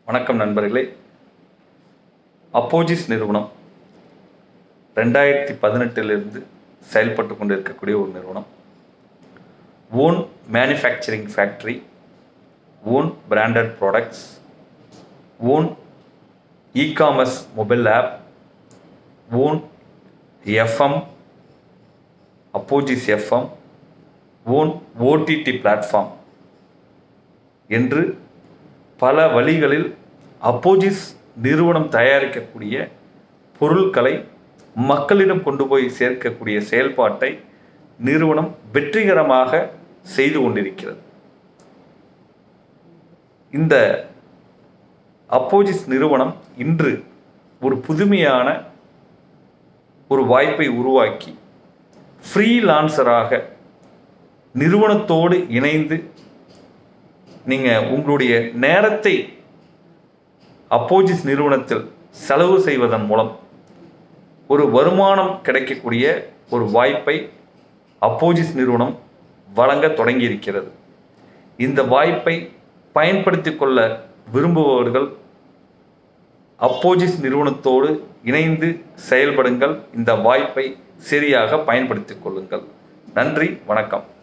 வணக்கம் நண்பர்களே அப்போஜிஸ் நிறுவனம் ரெண்டாயிரத்தி பதினெட்டிலிருந்து செயல்பட்டு கொண்டு இருக்கக்கூடிய ஒரு நிறுவனம் own manufacturing factory own branded products own e commerce mobile app own FM அப்போஜிஸ் எஃப்எம் ஓன் ஓடிடி பிளாட்ஃபார்ம் என்று பல வழிகளில் அப்போஜிஸ் நிறுவனம் தயாரிக்கக்கூடிய பொருட்களை மக்களிடம் கொண்டு போய் சேர்க்கக்கூடிய செயல்பாட்டை நிறுவனம் வெற்றிகரமாக செய்து கொண்டிருக்கிறது இந்த அப்போஜிஸ் நிறுவனம் இன்று ஒரு புதுமையான ஒரு வாய்ப்பை உருவாக்கி ஃப்ரீலான்சராக நிறுவனத்தோடு இணைந்து நீங்கள் உங்களுடைய நேரத்தை அப்போஜிஸ் நிறுவனத்தில் செலவு செய்வதன் மூலம் ஒரு வருமானம் கிடைக்கக்கூடிய ஒரு வாய்ப்பை அப்போஜிஸ் நிறுவனம் வழங்க தொடங்கியிருக்கிறது இந்த வாய்ப்பை பயன்படுத்தி கொள்ள விரும்புபவர்கள் அப்போஜிஸ் நிறுவனத்தோடு இணைந்து செயல்படுங்கள் இந்த வாய்ப்பை சரியாக பயன்படுத்திக் கொள்ளுங்கள் நன்றி வணக்கம்